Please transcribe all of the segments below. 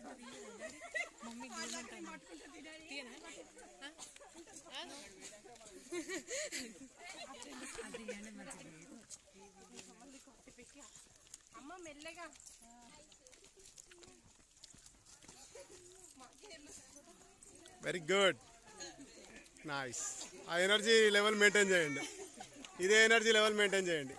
అమ్మ మెల్లగా very good nice ఆ ఎనర్జీ లెవెల్ మెయింటైన్ చేయండి ఇదే ఎనర్జీ లెవెల్ మెయింటైన్ చేయండి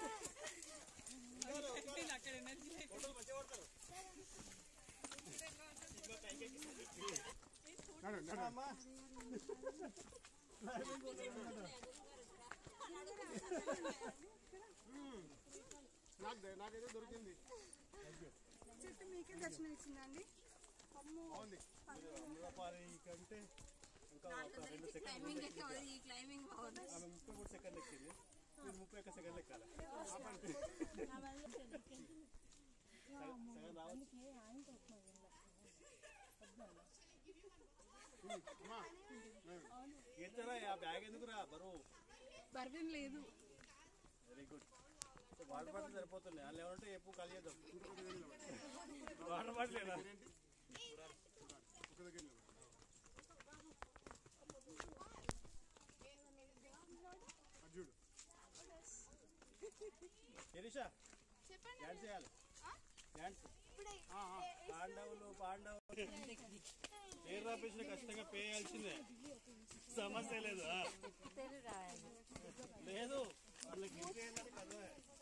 నాకైతే దొరికింది చెట్టు మీకే దర్శనం ఇచ్చిందండి బాగుంది కంటే ఇంకా ఒక రెండు క్లైంబింగ్ ఎక్కాలి ఈ క్లైంబింగ్ బాగుంది ఆమె ముప్పై మూడు సెకండ్లు ఎక్కింది మీరు ముప్పై ఒక్క సెకండ్లు ఎక్కాలి సగం రావచ్చు ఎత్తరా ఆ బ్యాగ్ ఎందుకురా బరువు బర్వేం లేదు వెరీ గుడ్ వాటర్ బాటిల్ సరిపోతున్నాయి వాళ్ళు ఏమంటే ఎప్పుడు ఖాళీ చేద్దాం వాటర్ బాటిల్ లేదా ఒక దగ్గర నిలబడు. అటు చూడు శిరీష డాన్స్ చేయాలి డాన్స్ పాండవులు పాండవులు పేరు రాపించిన ఖచ్చితంగా పే చేయాల్సిందే సమస్య లేదు ఆ. లేదు వాళ్ళకి ఇంకేంటంటే కదా